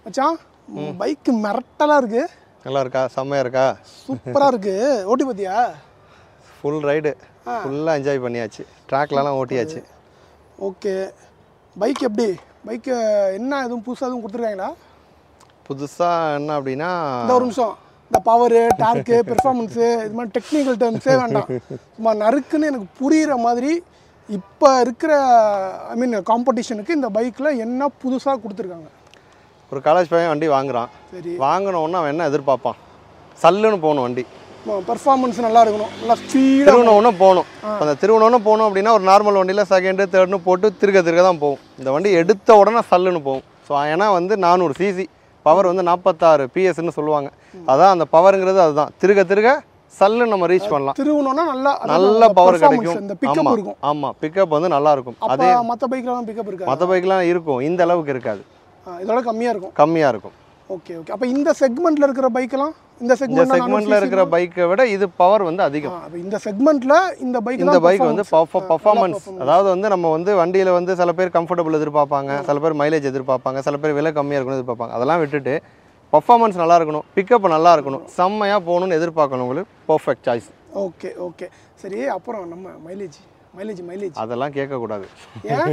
மச்சான் பைக்கு மிரட்டலாக இருக்கு நல்லா இருக்கா செம்மையாக இருக்கா சூப்பராக இருக்கு ஓட்டி பார்த்தியா ஃபுல் ரைடு ஃபுல்லாக என்ஜாய் பண்ணியாச்சு ட்ராக்லலாம் ஓட்டியாச்சு ஓகே பைக் எப்படி பைக்கு என்ன எதுவும் புதுசாக எதுவும் கொடுத்துருக்காங்களா புதுசாக என்ன அப்படின்னா இந்த ஒரு நிமிஷம் இந்த பவரு டார்க்கு பெர்ஃபார்மன்ஸு இது மாதிரி டெக்னிக்கல் டேர்ம்ஸே வேண்டாம் சும்மா நறுக்குன்னு எனக்கு புரிகிற மாதிரி இப்போ இருக்கிற ஐ மீன் காம்படிஷனுக்கு இந்த பைக்கில் என்ன புதுசாக கொடுத்துருக்காங்க ஒரு காலேஜ் பையன் வண்டி வாங்குறான் சரி வாங்கினோன்னா அவன் என்ன எதிர்பார்ப்பான் சல்லுன்னு போகணும் வண்டி பெர்ஃபார்மன்ஸ் நல்லா இருக்கணும் நல்லா ஸ்பீடாக திருவண்ணவொன்னே போகணும் அந்த திருவண்ணவொன்னே போகணும் அப்படின்னா ஒரு நார்மல் வண்டியில் செகண்டு தேர்ட்னு போட்டு திருக திருக தான் போகும் இந்த வண்டி எடுத்த உடனே சல்லுன்னு போகும் ஸோ ஏன்னா வந்து நானூறு சிசி பவர் வந்து நாற்பத்தாறு பிஎஸ்ன்னு சொல்லுவாங்க அதான் அந்த பவருங்கிறது அதுதான் திருக திருக சல்லுன்னு நம்ம ரீச் பண்ணலாம் திருவணும்னா நல்லா அதாவது நல்ல அந்த பவர் performance, கிடைக்கும் இந்த பிக்கப் ஆமா இருக்கும் ஆமா பிக்கப் வந்து நல்லா இருக்கும் அப்போ அதே மற்ற பைக்லாம் பிக்கப் இருக்காது மற்ற பைக்லாம் இருக்கும் இந்த அளவுக்கு இருக்காது ஆ, இதோட கம்மியாக இருக்கும் கம்மியாக இருக்கும் ஓகே ஓகே அப்போ இந்த செக்மெண்ட்ல இருக்கிற பைக்கெல்லாம் இந்த இந்த செக்மெண்ட் செக்மெண்ட்ல இருக்கிற பைக்கை விட இது பவர் வந்து அதிகம் அப்போ இந்த செக்மெண்ட்ல இந்த பைக் இந்த பைக் வந்து பர்ஃபார்மன்ஸ் அதாவது வந்து நம்ம வந்து வண்டியில் வந்து சில பேர் கம்ஃபர்டபுள் எதிர்பார்ப்பாங்க சில பேர் மைலேஜ் எதிர்பார்ப்பாங்க சில பேர் விலை கம்மியாக இருக்கணும் எதிர்பார்ப்பாங்க அதெல்லாம் விட்டுட்டு பர்ஃபார்மன்ஸ் நல்லா இருக்கணும் பிக்கப் நல்லா இருக்கணும் செம்மையாக போகணும்னு எதிர்பார்க்கணும் உங்களுக்கு பர்ஃபெக்ட் சாய்ஸ் ஓகே ஓகே சரி அப்புறம் நம்ம மைலேஜ் மைலேஜ் மைலேஜ் அதெல்லாம் கேட்கக்கூடாது ஏன்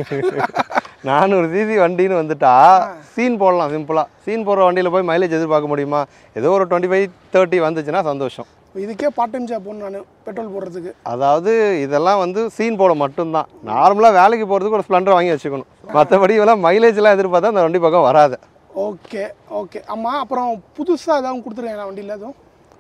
நானூறு சிசி வண்டின்னு வந்துட்டா சீன் போடலாம் சிம்பிளாக சீன் போடுற வண்டியில் போய் மைலேஜ் எதிர்பார்க்க முடியுமா ஏதோ ஒரு டுவெண்ட்டி ஃபைவ் தேர்ட்டி வந்துச்சுன்னா சந்தோஷம் இதுக்கே பார்ட் டைம் ஜாப் போகணும் நான் பெட்ரோல் போடுறதுக்கு அதாவது இதெல்லாம் வந்து சீன் போட மட்டும்தான் நார்மலாக வேலைக்கு போகிறதுக்கு ஒரு ஸ்ப்ளெண்டர் வாங்கி வச்சுக்கணும் மற்றபடி இதெல்லாம் மைலேஜ்லாம் எதிர்பார்த்தா அந்த வண்டி பக்கம் வராது ஓகே ஓகே ஆமாம் அப்புறம் புதுசாக ஏதாவது கொடுத்துருக்கேன் வண்டியில் எதுவும்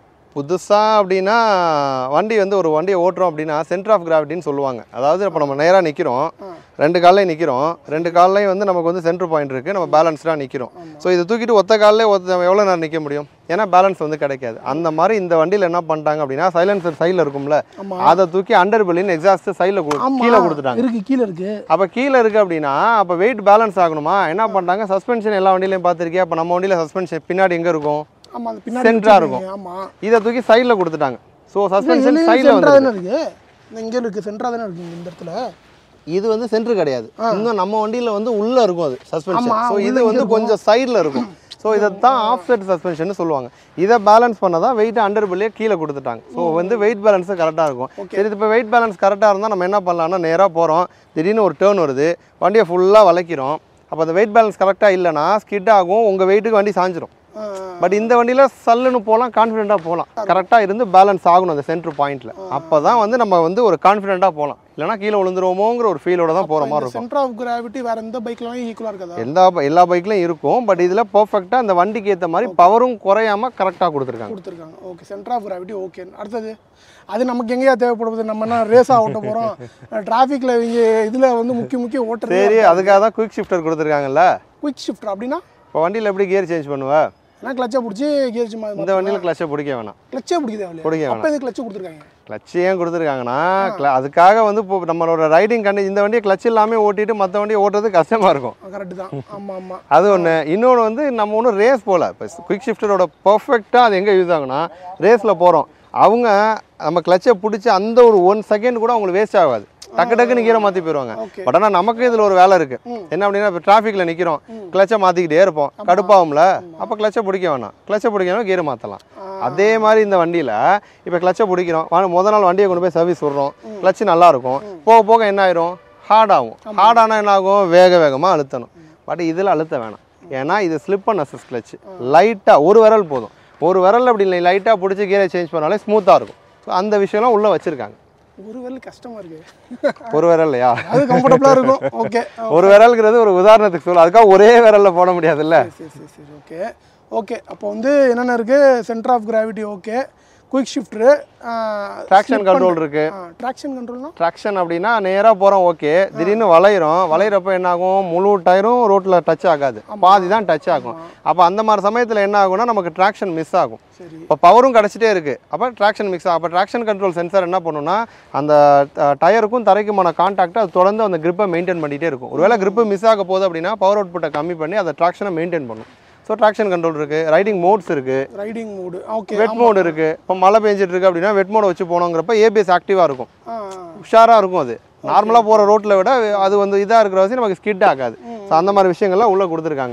புதுசாக அப்படின்னா வண்டி வந்து ஒரு வண்டியை ஓட்டுறோம் அப்படின்னா சென்டர் ஆஃப் கிராவிட்டின்னு சொல்லுவாங்க அதாவது இப்போ நம்ம நேராக நிற்கிறோம் ரெண்டு கால்லையும் நிற்கிறோம் ரெண்டு கால்லையும் வந்து நமக்கு வந்து சென்டர் பாயிண்ட் இருக்குது நம்ம பேலன்ஸ்டாக நிற்கிறோம் ஸோ இதை தூக்கிட்டு ஒத்த காலிலே ஒத்த எவ்வளோ நேரம் நிற்க முடியும் ஏன்னா பேலன்ஸ் வந்து கிடைக்காது அந்த மாதிரி இந்த வண்டியில் என்ன பண்ணிட்டாங்க அப்படின்னா சைலன்சர் சைடில் இருக்கும்ல ஆமா. அதை தூக்கி அண்டர் பெல்லின் எக்ஸாஸ்ட் சைடில் கீழே கொடுத்துட்டாங்க இருக்கு கீழே இருக்கு அப்போ கீழே இருக்குது அப்படின்னா அப்போ வெயிட் பேலன்ஸ் ஆகணுமா என்ன பண்ணிட்டாங்க சஸ்பென்ஷன் எல்லா வண்டியிலையும் பார்த்துருக்கியா அப்போ நம்ம வண்டியில் சஸ்பென்ஷன் பின்னாடி எங்கே இருக்கும் ஆமாம் அந்த பின்னாடி Centre-ஆ இருக்கும். ஆமாம் இதை தூக்கி சைடில் கொடுத்துட்டாங்க ஸோ சஸ்பென்ஷன் சைடில் சென்டரா வந்து தானே இருக்கு இந்த இங்கே இருக்கு சென்டரா தானே இருக்கு இந்த இடத்துல இது வந்து சென்டர் கிடையாது இன்னும் நம்ம வண்டியில் வந்து உள்ளே இருக்கும் அது சஸ்பென்ஷன் ஆமா, ஸோ உள்ள இது இங்க வந்து கொஞ்சம் சைடில் இருக்கும் ஸோ இதை தான் ஆஃப் செட் சஸ்பென்ஷன் சொல்லுவாங்க இதை பேலன்ஸ் பண்ண தான் வெயிட் அண்டர் பில்லே கீழே கொடுத்துட்டாங்க ஸோ வந்து வெயிட் பேலன்ஸும் கரெக்டாக இருக்கும் சரி இப்போ வெயிட் பேலன்ஸ் கரெக்டாக இருந்தால் நம்ம என்ன பண்ணலாம்னா நேராக போகிறோம் திடீர்னு ஒரு டேர்ன் வருது வண்டியை ஃபுல்லாக வளைக்கிறோம் அப்போ அந்த வெயிட் பேலன்ஸ் கரெக்டாக இல்லைன்னா ஸ்கிட் ஆகும் உங்கள் வெயிட்டுக்கு வண்டி சாஞ்சிரும் ஆ, பட் இந்த வண்டியில் சல்லுன்னு போகலாம் கான்ஃபிடென்ட்டாக போகலாம் கரெக்டாக இருந்து பேலன்ஸ் ஆகணும் அந்த சென்டர் பாயிண்ட்டில் அப்போ தான் வந்து நம்ம வந்து ஒரு கான்ஃபிடென்ட்டாக போகலாம் இல்லைனா கீழே விழுந்துருவோமோங்கிற ஒரு ஃபீலோட தான் போகிற மாதிரி இருக்கும் சென்டர் ஆஃப் கிராவிட்டி வேற எந்த பைக்லாம் ஈக்குவலாக இருக்காதா எல்லா எல்லா பைக்லையும் இருக்கும் பட் இதில் பர்ஃபெக்டாக அந்த வண்டிக்கு ஏற்ற மாதிரி பவரும் குறையாம கரெக்டாக கொடுத்துருக்காங்க கொடுத்துருக்காங்க okay centre of gravity okay அடுத்தது அது நமக்கு எங்கேயா தேவைப்படுது நம்ம என்ன ரேஸாக ஓட்ட போகிறோம் டிராஃபிக்கில் இங்கே இதில் வந்து முக்கிய முக்கிய ஓட்டுறது சரி அதுக்காக தான் குயிக் ஷிஃப்டர் கொடுத்துருக்காங்கல்ல குயிக் ஷிஃப்டர் அப்படின்னா இப்போ வண்டியில் எப்படி கியர் சேஞ்ச் பண்ணுவ ஏன்னா கிளச்சை பிடிச்சி கியர் சும்மா இந்த வண்டியில் கிளச்சை பிடிக்க வேணாம் கிளச்சே பிடிக்குது அவளே பிடிக்க அப்போ இது கிளச்சு கொடுத்துருக்காங்க கிளச் ஏன் கொடுத்துருக்காங்கன்னா cl- அதுக்காக வந்து இப்போ நம்மளோட ரைடிங் கண்டி இந்த வண்டியை கிளச் இல்லாமல் ஓட்டிட்டு மற்ற வண்டியை ஓட்டுறது கஷ்டமாக இருக்கும் கரெக்டு தான் ஆமாம் ஆமாம் அது ஒன்று இன்னொன்று வந்து நம்ம ஒன்றும் ரேஸ் போகல இப்போ குயிக் ஷிஃப்டரோட பர்ஃபெக்டாக அது எங்கே யூஸ் ஆகுனா ரேஸில் போகிறோம் அவங்க நம்ம கிளச்சை பிடிச்சி அந்த ஒரு ஒன் செகண்ட் கூட அவங்களுக்கு வேஸ்ட் ஆகாது டக்கு டக்குன்னு கீரை மாற்றி போயிடுவாங்க ஓகே பட் ஆனால் நமக்கு இதில் ஒரு வேலை இருக்குது என்ன அப்படின்னா இப்போ டிராஃபிக்கில் நிற்கிறோம் கிளச்சை மாற்றிக்கிட்டே இருப்போம் கடுப்பாகும்ல அப்போ கிளச்சை பிடிக்க வேணாம் கிளச்சை பிடிக்கணும் கீரை மாற்றலாம் அதே மாதிரி இந்த வண்டியில் இப்போ கிளச்சை பிடிக்கிறோம் வா- முத நாள் வண்டியை கொண்டு போய் சர்வீஸ் விட்றோம் கிளச்சு நல்லா இருக்கும் போக போக என்ன ஆயிரும் ஹார்ட் ஆகும் ஹார்ட் ஆனால் என்ன ஆகும் வேக வேகமாக அழுத்தணும் பட் இதில் அழுத்த வேணாம் ஏன்னா இது ஸ்லிப் பண்ண அசஸ் கிளச்சு லைட்டாக ஒரு விரல் போதும் ஒரு விரல் அப்படி இல்லை லைட்டாக பிடிச்சி கீரை சேஞ்ச் பண்ணாலே ஸ்மூத்தாக இருக்கும் ஸோ அந்த விஷயம்லாம் உள்ளே வச்சுருக்காங்க ஒரு வேலை கஷ்டமாக இருக்கு ஒரு விரல் இல்லையா அது கம்ஃபர்டபுளாக இருக்கும் ஓகே ஒரு விரல்ங்கிறது ஒரு உதாரணத்துக்கு சொல்ல அதுக்காக ஒரே விரல்ல போட முடியாதுல்ல சரி சரி சரி ஓகே ஓகே அப்போ வந்து என்னென்ன இருக்குது centre of gravity okay quick shifter traction control இருக்கு ட்ராக்ஷன் கண்ட்ரோல்னா ட்ராக்ஷன் அப்படின்னா நேராக போகிறோம் ஓகே திடீர்னு வளையிறோம் வளையிறப்ப என்ன ஆகும் முழு டயரும் ரோட்டில் டச் ஆகாது பாதி தான் டச் ஆகும் அப்போ அந்த மாதிரி சமயத்தில் என்ன ஆகும்னா நமக்கு ட்ராக்ஷன் மிஸ் ஆகும் சரி இப்போ பவரும் கிடச்சிட்டே இருக்குது அப்போ ட்ராக்ஷன் மிக்ஸ் ஆகும் அப்போ ட்ராக்ஷன் கண்ட்ரோல் சென்சார் என்ன பண்ணுன்னா அந்த டயருக்கும் தரைக்குமான கான்டாக்ட் அது தொடர்ந்து அந்த grip-அ மெயின்டைன் பண்ணிகிட்டே இருக்கும் ஒருவேளை grip மிஸ் ஆக போகுது அப்படின்னா பவர் அவுட்புட்டை கம்மி பண்ணி அந்த ட்ராக்ஷனை மெயின்டைன் பண்ணும் ஸோ ட்ராக்ஷன் கண்ட்ரோல் இருக்குது ரைடிங் மோட்ஸ் இருக்குது riding mode okay wet mode இருக்குது இப்போ மழை பெஞ்சிட்டு இருக்கு அப்படின்னா வெட் மோட வச்சு போனோங்கிறப்ப ஏபிஎஸ் ஆக்டிவாக இருக்கும் ஆ உஷாராக இருக்கும் அது நார்மலாக போகிற ரோட்டில் விட அது வந்து இதாக இருக்கிற வச்சு நமக்கு ஸ்கிட் ஆகாது ஸோ அந்த மாதிரி விஷயங்கள்லாம் உள்ளே கொடுத்துருக்காங்க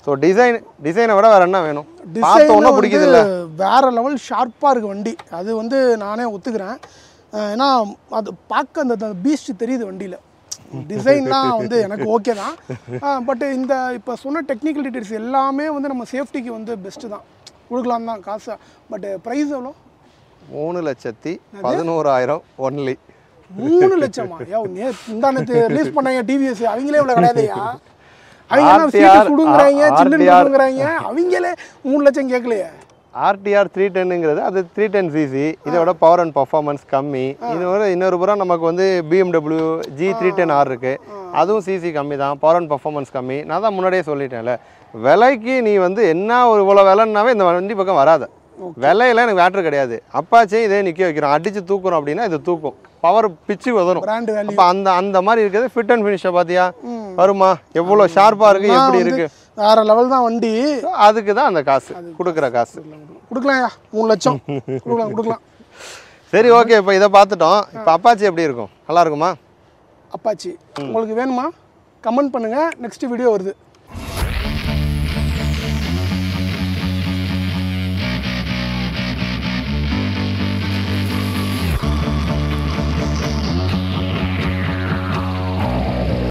ஸோ டிசைன் டிசைனை விட வேற என்ன வேணும் பார்த்த டிசைன் உடனே பிடிக்குது இல்ல வேற லெவல் ஷார்ப்பாக இருக்கு வண்டி அது வந்து நானே ஒத்துக்கிறேன் அஹ் ஏன்னா அது பார்க்க அந்த பீஸ்ட் தெரியுது வண்டியில் டிசைன்லாம் வந்து எனக்கு ஓகே தான் பட் இந்த இப்போ சொன்ன டெக்னிக்கல் டீட்டெயில்ஸ் எல்லாமே வந்து நம்ம சேஃப்டிக்கு வந்து பெஸ்ட்டு தான் கொடுக்கலாம் தான் காசு பட் ப்ரைஸ் எவ்வளோ மூணு லட்சத்தி பதினோராயிரம் ஒன்லி மூணு லட்சமா யோ நே முந்தானத்து ரிலீஸ் பண்ணாங்க டிவிஎஸ் அவங்களே இவ்வளோ கிடையாதுயா அவங்க என்ன RTR, சீட்டு சுடுங்கிறாங்க சில்லுன்னு RTR. சுடுங்கிறாங்க அவங்களே மூணு லட்சம் கேட்கலையே ஆர்டிஆர் த்ரீ டென்னுங்கிறது அது த்ரீ டென் சிசி இதோட பவர் அண்ட் பர்ஃபார்மன்ஸ் கம்மி இன்னொரு இன்னொரு புறம் நமக்கு வந்து BMW G three ten R இருக்கு அதுவும் சிசி கம்மி தான் பவர் அண்ட் பர்ஃபார்மன்ஸ் கம்மி நான் தான் முன்னாடியே சொல்லிட்டேன்ல விலைக்கு நீ வந்து என்ன ஒரு இவ்வளோ விலைன்னாவே இந்த வண்டி பக்கம் வராத விலையில எனக்கு வேட்ரு கிடையாது அப்பாச்சே இதே நிற்க வைக்கிறோம் அடிச்சு தூக்குறோம் அப்படின்னா இது தூக்கும் பவர் பிச்சு உதறும் பிராண்ட் வேல்யூ அப்போ அந்த அந்த மாதிரி இருக்கிறது ஃபிட் அண்ட் ஃபினிஷை பார்த்தியா வருமா எவ்வளோ ஷார்ப்பாக இருக்கு எப்படி இருக்கு வேற லெவல் தான் வண்டி So, அதுக்கு தான் அந்த காசு கொடுக்குற காசு கொடுக்கலாம்யா மூணு லட்சம் கொடுக்கலாம் கொடுக்கலாம் சரி ஓகே இப்போ இதை பார்த்துட்டோம் இப்போ அப்பாச்சி எப்படி இருக்கும் நல்லா இருக்குமா அப்பாச்சி உங்களுக்கு வேணுமா கமெண்ட் பண்ணுங்க நெக்ஸ்ட் வீடியோ வருது